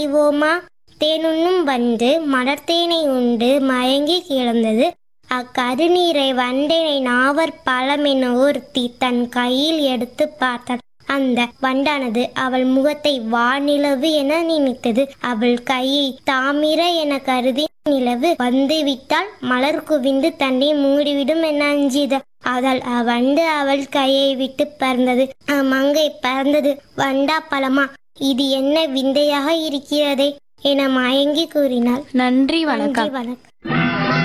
செய்வோமா தேனுண்ணும் வந்து மலர்த்தேனை உண்டு மயங்கி கிடந்தது அக்கருநீரை வண்டினை நாவர் பழமென ஒருத்தி தன் கையில் எடுத்து பார்த்தாள் அந்த வண்டானது அவள் முகத்தை வானிலவு என நினைத்தது அவள் கையை தாமிர என கருதி நிலவு வந்து விட்டால் மலர் குவிந்து தன்னை மூடிவிடும் என அஞ்சியது அதால் அவ்வண்டு அவள் கையை விட்டு பறந்தது அம்மங்கை பறந்தது வண்டா பழமா இது என்ன விந்தையாக இருக்கிறதே என மயங்கி கூறினாள் நன்றி வணக்கம் நன்றி, வணக்கம்